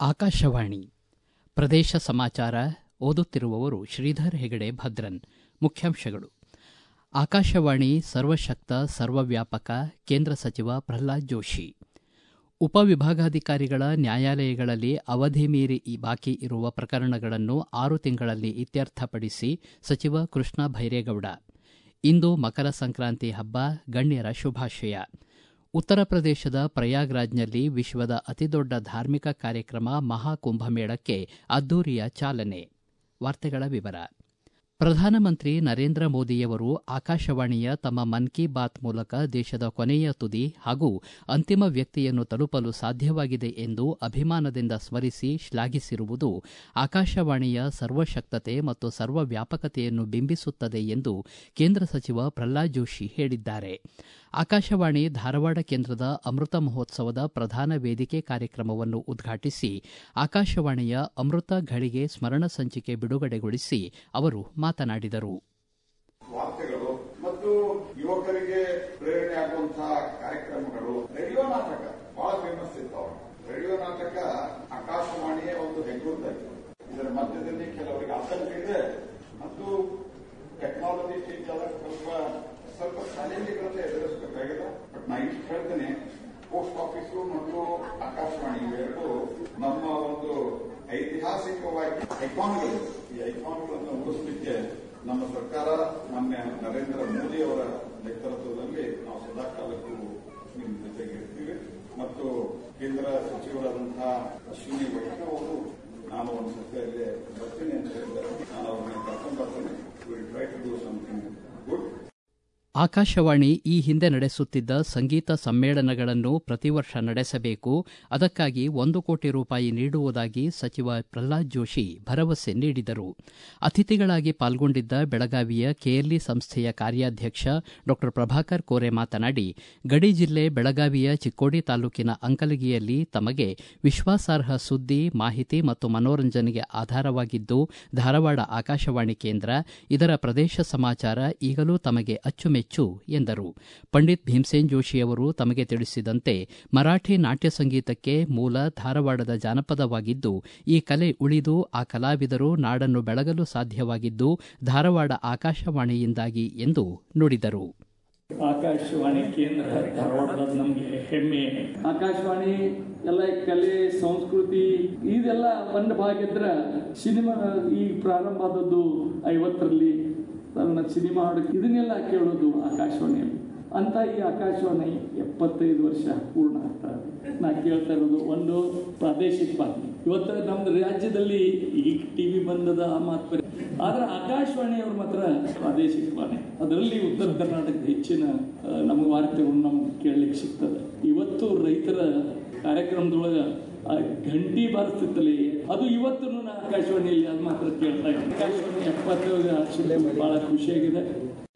ಆಕಾಶವಾಣಿ ಪ್ರದೇಶ ಸಮಾಚಾರ ಓದುತ್ತಿರುವವರು ಶ್ರೀಧರ್ ಹೆಗಡೆ ಭದ್ರನ್ ಮುಖ್ಯಾಂಶಗಳು ಆಕಾಶವಾಣಿ ಸರ್ವಶಕ್ತ ಸರ್ವವ್ಯಾಪಕ ಕೇಂದ್ರ ಸಚಿವ ಪ್ರಹ್ಲಾದ್ ಜೋಶಿ ಉಪವಿಭಾಗಾಧಿಕಾರಿಗಳ ನ್ಯಾಯಾಲಯಗಳಲ್ಲಿ ಅವಧಿ ಮೀರಿ ಬಾಕಿ ಇರುವ ಪ್ರಕರಣಗಳನ್ನು ಆರು ತಿಂಗಳಲ್ಲಿ ಇತ್ಯರ್ಥಪಡಿಸಿ ಸಚಿವ ಕೃಷ್ಣ ಬೈರೇಗೌಡ ಇಂದು ಮಕರ ಸಂಕ್ರಾಂತಿ ಹಬ್ಬ ಗಣ್ಯರ ಶುಭಾಶಯ ಉತ್ತರ ಪ್ರದೇಶದ ಪ್ರಯಾಗ್ರಾಜ್ನಲ್ಲಿ ವಿಶ್ವದ ಅತಿದೊಡ್ಡ ಧಾರ್ಮಿಕ ಕಾರ್ಯಕ್ರಮ ಮಹಾಕುಂಭಮೇಳಕ್ಕೆ ಅದ್ದೂರಿಯ ಚಾಲನೆ ವಾರ್ತೆಗಳ ವಿವರ ಪ್ರಧಾನಮಂತ್ರಿ ನರೇಂದ್ರ ಮೋದಿಯವರು ಆಕಾಶವಾಣಿಯ ತಮ್ಮ ಮನ್ ಕಿ ಬಾತ್ ಮೂಲಕ ದೇಶದ ಕೊನೆಯ ತುದಿ ಹಾಗೂ ಅಂತಿಮ ವ್ಯಕ್ತಿಯನ್ನು ತಲುಪಲು ಸಾಧ್ಯವಾಗಿದೆ ಎಂದು ಅಭಿಮಾನದಿಂದ ಸ್ಮರಿಸಿ ಶ್ಲಾಘಿಸಿರುವುದು ಆಕಾಶವಾಣಿಯ ಸರ್ವಶಕ್ತತೆ ಮತ್ತು ಸರ್ವವ್ಯಾಪಕತೆಯನ್ನು ಬಿಂಬಿಸುತ್ತದೆ ಎಂದು ಕೇಂದ್ರ ಸಚಿವ ಪ್ರಹ್ಲಾದ್ ಜೋಶಿ ಹೇಳಿದ್ದಾರೆ ಆಕಾಶವಾಣಿ ಧಾರವಾಡ ಕೇಂದ್ರದ ಅಮೃತ ಮಹೋತ್ಸವದ ಪ್ರಧಾನ ವೇದಿಕೆ ಕಾರ್ಯಕ್ರಮವನ್ನು ಉದ್ಘಾಟಿಸಿ ಆಕಾಶವಾಣಿಯ ಅಮೃತ ಘಳಿಗೆ ಸ್ಮರಣ ಸಂಚಿಕೆ ಬಿಡುಗಡೆಗೊಳಿಸಿ ಅವರು ಮಾತನಾಡಿದರು ವಾರ್ತೆಗಳು ಮತ್ತು ಯುವಕರಿಗೆ ಪ್ರೇರಣೆ ಆಗುವಂತಹ ಕಾರ್ಯಕ್ರಮಗಳು ರೇಡಿಯೋ ನಾಟಕ ಬಹಳ ಫೇಮಸ್ ಇತ್ತು ರೇಡಿಯೋ ನಾಟಕ ಆಕಾಶವಾಣಿಯ ಒಂದು ಹೆಗ್ಗುರುತಾಯಿತು ಇದರ ಮಧ್ಯದಲ್ಲಿ ಕೆಲವರಿಗೆ ಆತಂಕ ಇದೆ ಮತ್ತು ಟೆಕ್ನಾಲಜಿ ಚೇಂಜ್ ಆದಾಗ ಸ್ವಲ್ಪ ಸ್ವಲ್ಪ ಚಾಲೆಂಜ್ಗಳನ್ನ ಎದುರಿಸಬೇಕಾಗಿದೆ ಬಟ್ ನಾ ಇಷ್ಟು ಹೇಳ್ತೇನೆ ಪೋಸ್ಟ್ ಆಫೀಸು ಮತ್ತು ಆಕಾಶವಾಣಿ ಇವೆರಡು ನಮ್ಮ ಒಂದು ಐತಿಹಾಸಿಕವಾಗಿ ಐಕಾನ್ಗಳು ಈ ಐಕಾನ್ಗಳನ್ನು ಉಳಿಸಲಿಕ್ಕೆ ನಮ್ಮ ಸರ್ಕಾರ ಮಾನ್ಯ ನರೇಂದ್ರ ಮೋದಿ ಅವರ ನೇತೃತ್ವದಲ್ಲಿ ನಾವು ಸದಾಕಾಲಕ್ಕೂ ನಿಮ್ಮ ಜೊತೆಗೆ ಇರ್ತೀವಿ ಮತ್ತು ಕೇಂದ್ರ ಸಚಿವರಾದಂತಹ ಅಶ್ವಿನಿ ವೈಷ್ಣವ್ ಅವರು ನಾನು ಒಂದು ಸಭೆಯಲ್ಲಿ ಬರ್ತೀನಿ ಅಂತ ಹೇಳಿದ್ದಾರೆ ನಾನು ಅವ್ರನ್ನ ಕರ್ಕೊಂಡು ಬರ್ತೇನೆ will try to do something good Akashvani ಈ ಹಿಂದೆ ನಡೆಸುತ್ತಿದ್ದ ಸಂಗೀತ ಸಮ್ಮೇಳನಗಳನ್ನು ಪ್ರತಿ ವರ್ಷ ನಡೆಸಬೇಕು ಅದಕ್ಕಾಗಿ ಒಂದು ಕೋಟಿ ರೂಪಾಯಿ ನೀಡುವುದಾಗಿ ಸಚಿವ ಪ್ರಹ್ಲಾದ್ ಜೋಶಿ ಭರವಸೆ ನೀಡಿದರು ಅತಿಥಿಗಳಾಗಿ ಪಾಲ್ಗೊಂಡಿದ್ದ ಬೆಳಗಾವಿಯ ಕೆಎಲ್ಇ ಸಂಸ್ಥೆಯ ಕಾರ್ಯಾಧ್ಯಕ್ಷ ಡಾ ಪ್ರಭಾಕರ್ ಕೋರೆ ಮಾತನಾಡಿ ಗಡಿ ಜಿಲ್ಲೆ ಬೆಳಗಾವಿಯ ಚಿಕ್ಕೋಡಿ ತಾಲೂಕಿನ ಅಂಕಲಗಿಯಲ್ಲಿ ತಮಗೆ ವಿಶ್ವಾಸಾರ್ಹ ಸುದ್ದಿ ಮಾಹಿತಿ ಮತ್ತು ಮನೋರಂಜನೆಗೆ ಆಧಾರವಾಗಿದ್ದು ಧಾರವಾಡ ಆಕಾಶವಾಣಿ ಕೇಂದ್ರ ಇದರ ಪ್ರದೇಶ ಸಮಾಚಾರ ಈಗಲೂ ತಮಗೆ ಅಚ್ಚುಮೆಚ್ಚು ಎಂದರು ಪಂಡಿತ್ ಭೀಮಸೇನ್ ಜೋಶಿಯವರು ತಮಗೆ ತಿಳಿಸಿದಂತೆ ಮರಾಠಿ ನಾಟ್ಯ ಸಂಗೀತಕ್ಕೆ ಮೂಲ ಧಾರವಾಡದ ಜಾನಪದವಾಗಿದ್ದು ಈ ಕಲೆ ಉಳಿದು ಆ ಕಲಾವಿದರು ನಾಡನ್ನು ಬೆಳಗಲು ಸಾಧ್ಯವಾಗಿದ್ದು ಧಾರವಾಡ ಆಕಾಶವಾಣಿಯಿಂದಾಗಿ ಎಂದು ನುಡಿದರು ಆಕಾಶವಾಣಿ ಕೇಂದ್ರ ಧಾರವಾಡದ ನಮಗೆ ಹೆಮ್ಮೆ ಆಕಾಶವಾಣಿ ಎಲ್ಲ ಕಲೆ ಸಂಸ್ಕೃತಿ ಇದೆಲ್ಲ ಒಂದು ಭಾಗ ಇದ್ರ ಸಿನಿಮಾ ಈ ಪ್ರಾರಂಭ ಆದದ್ದು ಐವತ್ತರಲ್ಲಿ ನನ್ನ ಸಿನಿಮಾ ಹಾಡು ಇದನ್ನೆಲ್ಲ ಕೇಳೋದು ಆಕಾಶವಾಣಿಯಲ್ಲಿ ಅಂತ ಈ ಆಕಾಶವಾಣಿ ಎಪ್ಪತ್ತೈದು ವರ್ಷ ಪೂರ್ಣ ಆಗ್ತಾ ಇದೆ ನಾ ಕೇಳ್ತಾ ಇರೋದು ಒಂದು ಪ್ರಾದೇಶಿಕ ಬಾತ್ಮಿ ಇವತ್ತು ನಮ್ದು ರಾಜ್ಯದಲ್ಲಿ ಈಗ ಟಿವಿ ಬಂದದ ಆ ಮಾತು ಬೇರೆ. ಆದ್ರೆ ಆಕಾಶವಾಣಿಯವ್ರು ಮಾತ್ರ ಪ್ರಾದೇಶಿಕ ಬಾಣಿ ಅದರಲ್ಲಿ ಉತ್ತರ ಕರ್ನಾಟಕದ ಹೆಚ್ಚಿನ ನಮಗೆ ವಾರ್ತೆಗಳು ನಮ್ಗೆ ಕೇಳಲಿಕ್ಕೆ ಸಿಗ್ತದೆ ಇವತ್ತು ರೈತರ ಕಾರ್ಯಕ್ರಮದೊಳಗ ಆ ಘಂಟಿ ಬಾರಿಸ್ತಿತ್ತಲ್ಲಿ ಅದು ಇವತ್ತು ಆಕಾಶವಾಣಿಯಲ್ಲಿ ಅದು ಮಾತ್ರ ಕೇಳ್ತಾ ಇದ್ದೀನಿ ಆಕಾಶವಾಣಿ ಎಪ್ಪತ್ತೈದು ಬಹಳ ಖುಷಿಯಾಗಿದೆ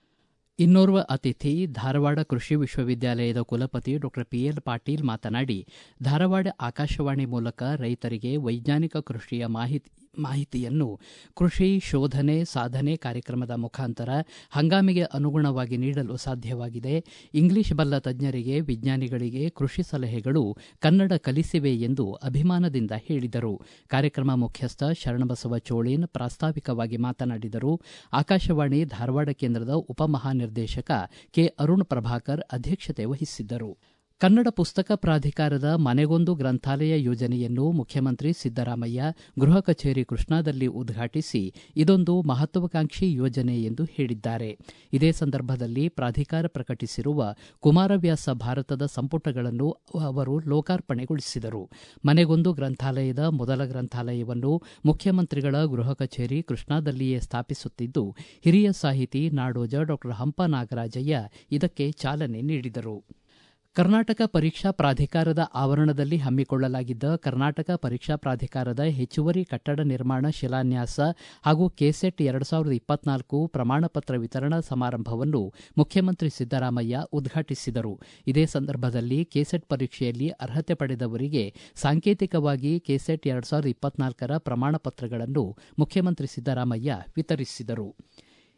ಇನ್ನೋರ್ವ ಅತಿಥಿ ಧಾರವಾಡ ಕೃಷಿ ವಿಶ್ವವಿದ್ಯಾಲಯದ ಕುಲಪತಿ ಡಾ ಪಿಎಲ್ ಪಾಟೀಲ್ ಮಾತನಾಡಿ ಧಾರವಾಡ ಆಕಾಶವಾಣಿ ಮೂಲಕ ರೈತರಿಗೆ ವೈಜ್ಞಾನಿಕ ಕೃಷಿಯ ಮಾಹಿತಿ ಮಾಹಿತಿಯನ್ನು ಕೃಷಿ ಶೋಧನೆ ಸಾಧನೆ ಕಾರ್ಯಕ್ರಮದ ಮುಖಾಂತರ ಹಂಗಾಮಿಗೆ ಅನುಗುಣವಾಗಿ ನೀಡಲು ಸಾಧ್ಯವಾಗಿದೆ ಇಂಗ್ಲಿಷ್ ಬಲ್ಲ ತಜ್ಞರಿಗೆ ವಿಜ್ಞಾನಿಗಳಿಗೆ ಕೃಷಿ ಸಲಹೆಗಳು ಕನ್ನಡ ಕಲಿಸಿವೆ ಎಂದು ಅಭಿಮಾನದಿಂದ ಹೇಳಿದರು ಕಾರ್ಯಕ್ರಮ ಮುಖ್ಯಸ್ಥ ಶರಣಬಸವ ಚೋಳೀನ್ ಪ್ರಾಸ್ತಾವಿಕವಾಗಿ ಮಾತನಾಡಿದರು ಆಕಾಶವಾಣಿ ಧಾರವಾಡ ಕೇಂದ್ರದ ಉಪಮಹಾನಿರ್ದೇಶಕ ಕೆ ಅರುಣ್ ಪ್ರಭಾಕರ್ ಅಧ್ಯಕ್ಷತೆ ವಹಿಸಿದ್ದರು ಕನ್ನಡ ಪುಸ್ತಕ ಪ್ರಾಧಿಕಾರದ ಮನೆಗೊಂದು ಗ್ರಂಥಾಲಯ ಯೋಜನೆಯನ್ನು ಮುಖ್ಯಮಂತ್ರಿ ಸಿದ್ದರಾಮಯ್ಯ ಗೃಹ ಕಚೇರಿ ಕೃಷ್ಣಾದಲ್ಲಿ ಉದ್ಘಾಟಿಸಿ ಇದೊಂದು ಮಹತ್ವಾಕಾಂಕ್ಷಿ ಯೋಜನೆ ಎಂದು ಹೇಳಿದ್ದಾರೆ ಇದೇ ಸಂದರ್ಭದಲ್ಲಿ ಪ್ರಾಧಿಕಾರ ಪ್ರಕಟಿಸಿರುವ ಕುಮಾರವ್ಯಾಸ ಭಾರತದ ಸಂಪುಟಗಳನ್ನು ಅವರು ಲೋಕಾರ್ಪಣೆಗೊಳಿಸಿದರು ಮನೆಗೊಂದು ಗ್ರಂಥಾಲಯದ ಮೊದಲ ಗ್ರಂಥಾಲಯವನ್ನು ಮುಖ್ಯಮಂತ್ರಿಗಳ ಗೃಹ ಕಚೇರಿ ಕೃಷ್ಣಾದಲ್ಲಿಯೇ ಸ್ಥಾಪಿಸುತ್ತಿದ್ದು ಹಿರಿಯ ಸಾಹಿತಿ ನಾಡೋಜ ಡಾಕ್ಟರ್ ಹಂಪ ನಾಗರಾಜಯ್ಯ ಇದಕ್ಕೆ ಚಾಲನೆ ನೀಡಿದರು ಕರ್ನಾಟಕ ಪರೀಕ್ಷಾ ಪ್ರಾಧಿಕಾರದ ಆವರಣದಲ್ಲಿ ಹಮ್ಮಿಕೊಳ್ಳಲಾಗಿದ್ದ ಕರ್ನಾಟಕ ಪರೀಕ್ಷಾ ಪ್ರಾಧಿಕಾರದ ಹೆಚ್ಚುವರಿ ಕಟ್ಟಡ ನಿರ್ಮಾಣ ಶಿಲಾನ್ಯಾಸ ಹಾಗೂ ಕೆಸೆಟ್ ಎರಡು ಸಾವಿರದ ಇಪ್ಪತ್ನಾಲ್ಕು ಪ್ರಮಾಣಪತ್ರ ವಿತರಣಾ ಸಮಾರಂಭವನ್ನು ಮುಖ್ಯಮಂತ್ರಿ ಸಿದ್ದರಾಮಯ್ಯ ಉದ್ಘಾಟಿಸಿದರು ಇದೇ ಸಂದರ್ಭದಲ್ಲಿ ಕೆಸೆಟ್ ಪರೀಕ್ಷೆಯಲ್ಲಿ ಅರ್ಹತೆ ಪಡೆದವರಿಗೆ ಸಾಂಕೇತಿಕವಾಗಿ ಕೆಸೆಟ್ ಎರಡು ಸಾವಿರದ ಇಪ್ಪತ್ನಾಲ್ಕರ ಪ್ರಮಾಣ ಪತ್ರಗಳನ್ನು ಮುಖ್ಯಮಂತ್ರಿ ಸಿದ್ದರಾಮಯ್ಯ ವಿತರಿಸಿದರು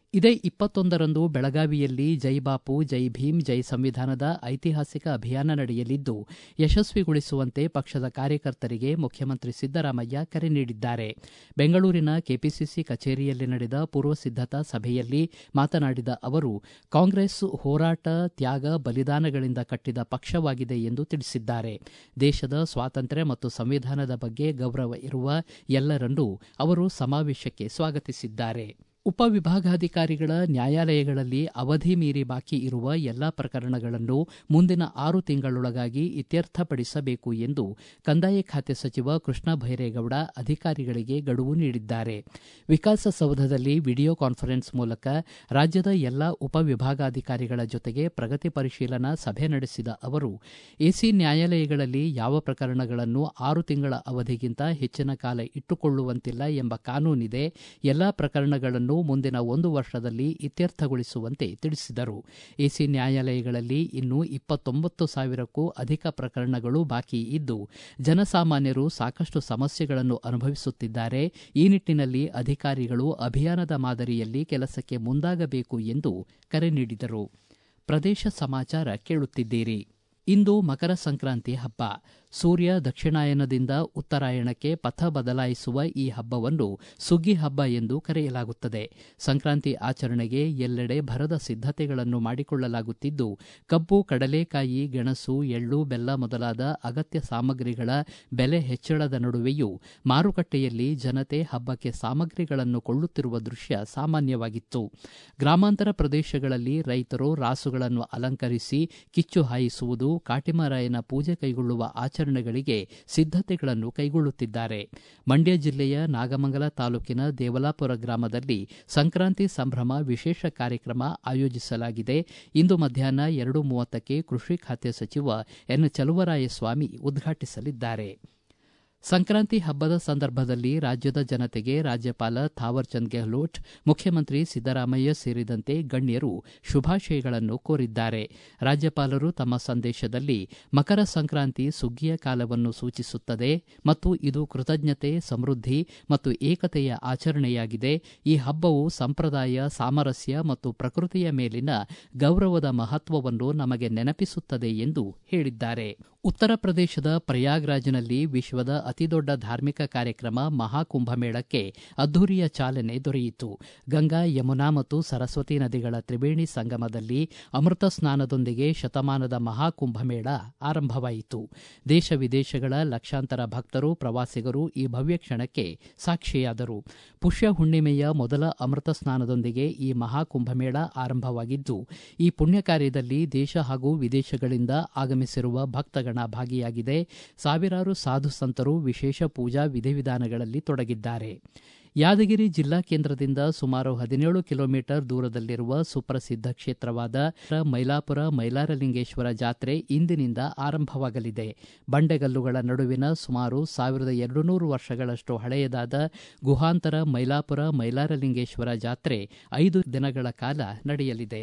ಇದೇ ಇಪ್ಪತ್ತೊಂದರಂದು ಬೆಳಗಾವಿಯಲ್ಲಿ ಜೈ ಬಾಪು ಜೈ ಭೀಮ್ ಜೈ ಸಂವಿಧಾನದ ಐತಿಹಾಸಿಕ ಅಭಿಯಾನ ನಡೆಯಲಿದ್ದು ಯಶಸ್ವಿಗೊಳಿಸುವಂತೆ ಪಕ್ಷದ ಕಾರ್ಯಕರ್ತರಿಗೆ ಮುಖ್ಯಮಂತ್ರಿ ಸಿದ್ದರಾಮಯ್ಯ ಕರೆ ನೀಡಿದ್ದಾರೆ ಬೆಂಗಳೂರಿನ ಕೆಪಿಸಿಸಿ ಕಚೇರಿಯಲ್ಲಿ ನಡೆದ ಪೂರ್ವ ಸಿದ್ದತಾ ಸಭೆಯಲ್ಲಿ ಮಾತನಾಡಿದ ಅವರು ಕಾಂಗ್ರೆಸ್ ಹೋರಾಟ ತ್ಯಾಗ ಬಲಿದಾನಗಳಿಂದ ಕಟ್ಟಿದ ಪಕ್ಷವಾಗಿದೆ ಎಂದು ತಿಳಿಸಿದ್ದಾರೆ ದೇಶದ ಸ್ವಾತಂತ್ರ್ಯ ಮತ್ತು ಸಂವಿಧಾನದ ಬಗ್ಗೆ ಗೌರವ ಇರುವ ಎಲ್ಲರನ್ನೂ ಅವರು ಸಮಾವೇಶಕ್ಕೆ ಸ್ವಾಗತಿಸಿದ್ದಾರೆ ಉಪವಿಭಾಗಾಧಿಕಾರಿಗಳ ನ್ಯಾಯಾಲಯಗಳಲ್ಲಿ ಅವಧಿ ಮೀರಿ ಬಾಕಿ ಇರುವ ಎಲ್ಲಾ ಪ್ರಕರಣಗಳನ್ನು ಮುಂದಿನ ಆರು ತಿಂಗಳೊಳಗಾಗಿ ಇತ್ಯರ್ಥಪಡಿಸಬೇಕು ಎಂದು ಕಂದಾಯ ಖಾತೆ ಸಚಿವ ಕೃಷ್ಣ ಭೈರೇಗೌಡ ಅಧಿಕಾರಿಗಳಿಗೆ ಗಡುವು ನೀಡಿದ್ದಾರೆ ವಿಕಾಸಸೌಧದಲ್ಲಿ ವಿಡಿಯೋ ಕಾನ್ಫರೆನ್ಸ್ ಮೂಲಕ ರಾಜ್ಯದ ಎಲ್ಲಾ ಉಪವಿಭಾಗಾಧಿಕಾರಿಗಳ ಜೊತೆಗೆ ಪ್ರಗತಿ ಪರಿಶೀಲನಾ ಸಭೆ ನಡೆಸಿದ ಅವರು ಎಸಿ ನ್ಯಾಯಾಲಯಗಳಲ್ಲಿ ಯಾವ ಪ್ರಕರಣಗಳನ್ನು ಆರು ತಿಂಗಳ ಅವಧಿಗಿಂತ ಹೆಚ್ಚಿನ ಕಾಲ ಇಟ್ಟುಕೊಳ್ಳುವಂತಿಲ್ಲ ಎಂಬ ಕಾನೂನಿದೆ ಎಲ್ಲಾ ಪ್ರಕರಣಗಳನ್ನು ಮುಂದಿನ ಒಂದು ವರ್ಷದಲ್ಲಿ ಇತ್ಯರ್ಥಗೊಳಿಸುವಂತೆ ತಿಳಿಸಿದರು ಎಸಿ ನ್ಯಾಯಾಲಯಗಳಲ್ಲಿ ಇನ್ನೂ ಇಪ್ಪತ್ತೊಂಬತ್ತು ಸಾವಿರಕ್ಕೂ ಅಧಿಕ ಪ್ರಕರಣಗಳು ಬಾಕಿ ಇದ್ದು ಜನಸಾಮಾನ್ಯರು ಸಾಕಷ್ಟು ಸಮಸ್ಯೆಗಳನ್ನು ಅನುಭವಿಸುತ್ತಿದ್ದಾರೆ ಈ ನಿಟ್ಟಿನಲ್ಲಿ ಅಧಿಕಾರಿಗಳು ಅಭಿಯಾನದ ಮಾದರಿಯಲ್ಲಿ ಕೆಲಸಕ್ಕೆ ಮುಂದಾಗಬೇಕು ಎಂದು ಕರೆ ನೀಡಿದರು ಪ್ರದೇಶ ಸಮಾಚಾರ ಕೇಳುತ್ತಿದ್ದೀರಿ ಇಂದು ಮಕರ ಸಂಕ್ರಾಂತಿ ಹಬ್ಬ ಸೂರ್ಯ ದಕ್ಷಿಣಾಯನದಿಂದ ಉತ್ತರಾಯಣಕ್ಕೆ ಪಥ ಬದಲಾಯಿಸುವ ಈ ಹಬ್ಬವನ್ನು ಸುಗ್ಗಿ ಹಬ್ಬ ಎಂದು ಕರೆಯಲಾಗುತ್ತದೆ ಸಂಕ್ರಾಂತಿ ಆಚರಣೆಗೆ ಎಲ್ಲೆಡೆ ಭರದ ಸಿದ್ದತೆಗಳನ್ನು ಮಾಡಿಕೊಳ್ಳಲಾಗುತ್ತಿದ್ದು ಕಬ್ಬು ಕಡಲೆಕಾಯಿ ಗೆಣಸು ಎಳ್ಳು ಬೆಲ್ಲ ಮೊದಲಾದ ಅಗತ್ಯ ಸಾಮಗ್ರಿಗಳ ಬೆಲೆ ಹೆಚ್ಚಳದ ನಡುವೆಯೂ ಮಾರುಕಟ್ಟೆಯಲ್ಲಿ ಜನತೆ ಹಬ್ಬಕ್ಕೆ ಸಾಮಗ್ರಿಗಳನ್ನು ಕೊಳ್ಳುತ್ತಿರುವ ದೃಶ್ಯ ಸಾಮಾನ್ಯವಾಗಿತ್ತು ಗ್ರಾಮಾಂತರ ಪ್ರದೇಶಗಳಲ್ಲಿ ರೈತರು ರಾಸುಗಳನ್ನು ಅಲಂಕರಿಸಿ ಕಿಚ್ಚು ಹಾಯಿಸುವುದು ಕಾಟಿಮರಾಯನ ಪೂಜೆ ಕೈಗೊಳ್ಳುವ ಆಚರಣೆಗಳಿಗೆ ಸಿದ್ದತೆಗಳನ್ನು ಕೈಗೊಳ್ಳುತ್ತಿದ್ದಾರೆ ಮಂಡ್ಯ ಜಿಲ್ಲೆಯ ನಾಗಮಂಗಲ ತಾಲೂಕಿನ ದೇವಲಾಪುರ ಗ್ರಾಮದಲ್ಲಿ ಸಂಕ್ರಾಂತಿ ಸಂಭ್ರಮ ವಿಶೇಷ ಕಾರ್ಯಕ್ರಮ ಆಯೋಜಿಸಲಾಗಿದೆ ಇಂದು ಮಧ್ಯಾಹ್ನ ಎರಡು ಮೂವತ್ತಕ್ಕೆ ಕೃಷಿ ಖಾತೆ ಸಚಿವ ಎನ್ ಚಲುವರಾಯಸ್ವಾಮಿ ಉದ್ಘಾಟಿಸಲಿದ್ದಾರೆ ಸಂಕ್ರಾಂತಿ ಹಬ್ಬದ ಸಂದರ್ಭದಲ್ಲಿ ರಾಜ್ಯದ ಜನತೆಗೆ ರಾಜ್ಯಪಾಲ ಥಾವರ್ಚಂದ್ ಗೆಹ್ಲೋಟ್ ಮುಖ್ಯಮಂತ್ರಿ ಸಿದ್ದರಾಮಯ್ಯ ಸೇರಿದಂತೆ ಗಣ್ಯರು ಶುಭಾಶಯಗಳನ್ನು ಕೋರಿದ್ದಾರೆ ರಾಜ್ಯಪಾಲರು ತಮ್ಮ ಸಂದೇಶದಲ್ಲಿ ಮಕರ ಸಂಕ್ರಾಂತಿ ಸುಗ್ಗಿಯ ಕಾಲವನ್ನು ಸೂಚಿಸುತ್ತದೆ ಮತ್ತು ಇದು ಕೃತಜ್ಞತೆ ಸಮೃದ್ಧಿ ಮತ್ತು ಏಕತೆಯ ಆಚರಣೆಯಾಗಿದೆ ಈ ಹಬ್ಬವು ಸಂಪ್ರದಾಯ ಸಾಮರಸ್ಯ ಮತ್ತು ಪ್ರಕೃತಿಯ ಮೇಲಿನ ಗೌರವದ ಮಹತ್ವವನ್ನು ನಮಗೆ ನೆನಪಿಸುತ್ತದೆ ಎಂದು ಹೇಳಿದ್ದಾರೆ ಉತ್ತರ ಪ್ರದೇಶದ ಪ್ರಯಾಗ್ರಾಜ್ನಲ್ಲಿ ವಿಶ್ವದ ಅತಿದೊಡ್ಡ ಧಾರ್ಮಿಕ ಕಾರ್ಯಕ್ರಮ ಮಹಾಕುಂಭಮೇಳಕ್ಕೆ ಅದ್ದೂರಿಯ ಚಾಲನೆ ದೊರೆಯಿತು ಗಂಗಾ ಯಮುನಾ ಮತ್ತು ಸರಸ್ವತಿ ನದಿಗಳ ತ್ರಿವೇಣಿ ಸಂಗಮದಲ್ಲಿ ಅಮೃತ ಸ್ನಾನದೊಂದಿಗೆ ಶತಮಾನದ ಮಹಾಕುಂಭಮೇಳ ಆರಂಭವಾಯಿತು ದೇಶ ವಿದೇಶಗಳ ಲಕ್ಷಾಂತರ ಭಕ್ತರು ಪ್ರವಾಸಿಗರು ಈ ಭವ್ಯ ಕ್ಷಣಕ್ಕೆ ಸಾಕ್ಷಿಯಾದರು ಪುಷ್ಯ ಹುಣ್ಣಿಮೆಯ ಮೊದಲ ಅಮೃತ ಸ್ನಾನದೊಂದಿಗೆ ಈ ಮಹಾಕುಂಭಮೇಳ ಆರಂಭವಾಗಿದ್ದು ಈ ಪುಣ್ಯ ಕಾರ್ಯದಲ್ಲಿ ದೇಶ ಹಾಗೂ ವಿದೇಶಗಳಿಂದ ಆಗಮಿಸಿರುವ ಭಕ್ತಗಣ ಭಾಗಿಯಾಗಿದೆ ಸಾವಿರಾರು ಸಾಧು ಸಂತರು ವಿಶೇಷ ಪೂಜಾ ವಿಧಿವಿಧಾನಗಳಲ್ಲಿ ತೊಡಗಿದ್ದಾರೆ ಯಾದಗಿರಿ ಜಿಲ್ಲಾ ಕೇಂದ್ರದಿಂದ ಸುಮಾರು ಹದಿನೇಳು ಕಿಲೋಮೀಟರ್ ದೂರದಲ್ಲಿರುವ ಸುಪ್ರಸಿದ್ಧ ಕ್ಷೇತ್ರವಾದ ಮೈಲಾಪುರ ಮೈಲಾರಲಿಂಗೇಶ್ವರ ಜಾತ್ರೆ ಇಂದಿನಿಂದ ಆರಂಭವಾಗಲಿದೆ ಬಂಡೆಗಲ್ಲುಗಳ ನಡುವಿನ ಸುಮಾರು ಸಾವಿರದ ಎರಡು ನೂರು ವರ್ಷಗಳಷ್ಟು ಹಳೆಯದಾದ ಗುಹಾಂತರ ಮೈಲಾಪುರ ಮೈಲಾರಲಿಂಗೇಶ್ವರ ಜಾತ್ರೆ ಐದು ದಿನಗಳ ಕಾಲ ನಡೆಯಲಿದೆ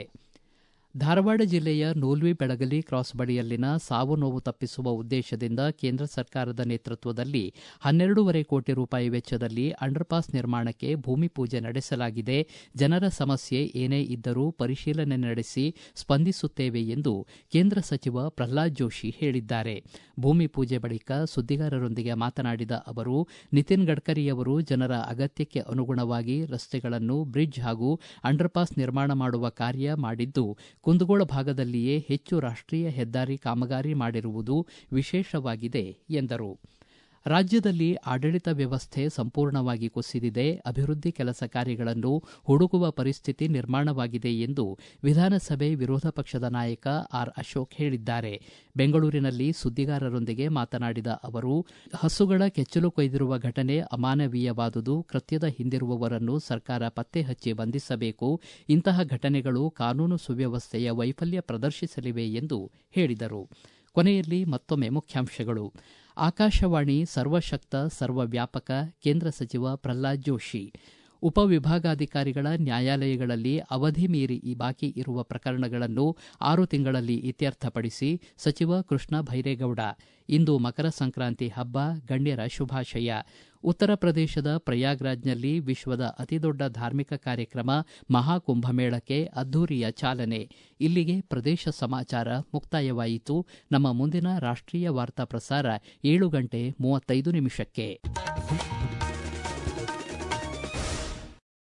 ಧಾರವಾಡ ಜಿಲ್ಲೆಯ ನೂಲ್ವಿ ಬೆಳಗಲಿ ಕ್ರಾಸ್ ಬಳಿಯಲ್ಲಿನ ಸಾವು ನೋವು ತಪ್ಪಿಸುವ ಉದ್ದೇಶದಿಂದ ಕೇಂದ್ರ ಸರ್ಕಾರದ ನೇತೃತ್ವದಲ್ಲಿ ಹನ್ನೆರಡೂವರೆ ಕೋಟಿ ರೂಪಾಯಿ ವೆಚ್ಚದಲ್ಲಿ ಅಂಡರ್ಪಾಸ್ ನಿರ್ಮಾಣಕ್ಕೆ ಭೂಮಿ ಪೂಜೆ ನಡೆಸಲಾಗಿದೆ ಜನರ ಸಮಸ್ಯೆ ಏನೇ ಇದ್ದರೂ ಪರಿಶೀಲನೆ ನಡೆಸಿ ಸ್ಪಂದಿಸುತ್ತೇವೆ ಎಂದು ಕೇಂದ್ರ ಸಚಿವ ಪ್ರಹ್ಲಾದ್ ಜೋಶಿ ಹೇಳಿದ್ದಾರೆ ಭೂಮಿ ಪೂಜೆ ಬಳಿಕ ಸುದ್ದಿಗಾರರೊಂದಿಗೆ ಮಾತನಾಡಿದ ಅವರು ನಿತಿನ್ ಗಡ್ಕರಿಯವರು ಜನರ ಅಗತ್ಯಕ್ಕೆ ಅನುಗುಣವಾಗಿ ರಸ್ತೆಗಳನ್ನು ಬ್ರಿಡ್ಜ್ ಹಾಗೂ ಅಂಡರ್ಪಾಸ್ ನಿರ್ಮಾಣ ಮಾಡುವ ಕಾರ್ಯ ಮಾಡಿದ್ದು ಕುಂದಗೋಳ ಭಾಗದಲ್ಲಿಯೇ ಹೆಚ್ಚು ರಾಷ್ಟೀಯ ಹೆದ್ದಾರಿ ಕಾಮಗಾರಿ ಮಾಡಿರುವುದು ವಿಶೇಷವಾಗಿದೆ ಎಂದರು ರಾಜ್ಯದಲ್ಲಿ ಆಡಳಿತ ವ್ಯವಸ್ಥೆ ಸಂಪೂರ್ಣವಾಗಿ ಕುಸಿದಿದೆ ಅಭಿವೃದ್ಧಿ ಕೆಲಸ ಕಾರ್ಯಗಳನ್ನು ಹುಡುಕುವ ಪರಿಸ್ಥಿತಿ ನಿರ್ಮಾಣವಾಗಿದೆ ಎಂದು ವಿಧಾನಸಭೆ ವಿರೋಧ ಪಕ್ಷದ ನಾಯಕ ಆರ್ ಅಶೋಕ್ ಹೇಳಿದ್ದಾರೆ ಬೆಂಗಳೂರಿನಲ್ಲಿ ಸುದ್ದಿಗಾರರೊಂದಿಗೆ ಮಾತನಾಡಿದ ಅವರು ಹಸುಗಳ ಕೆಚ್ಚಲು ಕೊಯ್ದಿರುವ ಘಟನೆ ಅಮಾನವೀಯವಾದುದು ಕೃತ್ಯದ ಹಿಂದಿರುವವರನ್ನು ಸರ್ಕಾರ ಪತ್ತೆ ಹಚ್ಚಿ ಬಂಧಿಸಬೇಕು ಇಂತಹ ಘಟನೆಗಳು ಕಾನೂನು ಸುವ್ಯವಸ್ಥೆಯ ವೈಫಲ್ಯ ಪ್ರದರ್ಶಿಸಲಿವೆ ಎಂದು ಹೇಳಿದರು ಕೊನೆಯಲ್ಲಿ ಮತ್ತೊಮ್ಮೆ ಮುಖ್ಯಾಂಶಗಳು ಆಕಾಶವಾಣಿ ಸರ್ವಶಕ್ತ ಸರ್ವವ್ಯಾಪಕ ಕೇಂದ್ರ ಸಚಿವ ಪ್ರಹ್ಲಾದ್ ಜೋಶಿ ಉಪವಿಭಾಗಾಧಿಕಾರಿಗಳ ನ್ಯಾಯಾಲಯಗಳಲ್ಲಿ ಅವಧಿ ಮೀರಿ ಬಾಕಿ ಇರುವ ಪ್ರಕರಣಗಳನ್ನು ಆರು ತಿಂಗಳಲ್ಲಿ ಇತ್ಯರ್ಥಪಡಿಸಿ ಸಚಿವ ಕೃಷ್ಣ ಭೈರೇಗೌಡ ಇಂದು ಮಕರ ಸಂಕ್ರಾಂತಿ ಹಬ್ಬ ಗಣ್ಯರ ಶುಭಾಶಯ ಉತ್ತರ ಪ್ರದೇಶದ ಪ್ರಯಾಗ್ರಾಜ್ನಲ್ಲಿ ವಿಶ್ವದ ಅತಿದೊಡ್ಡ ಧಾರ್ಮಿಕ ಕಾರ್ಯಕ್ರಮ ಮಹಾಕುಂಭಮೇಳಕ್ಕೆ ಅದ್ದೂರಿಯ ಚಾಲನೆ ಇಲ್ಲಿಗೆ ಪ್ರದೇಶ ಸಮಾಚಾರ ಮುಕ್ತಾಯವಾಯಿತು ನಮ್ಮ ಮುಂದಿನ ರಾಷ್ಟೀಯ ವಾರ್ತಾ ಪ್ರಸಾರ ಏಳು ಗಂಟೆ ಮೂವತ್ತೈದು ನಿಮಿಷಕ್ಕೆ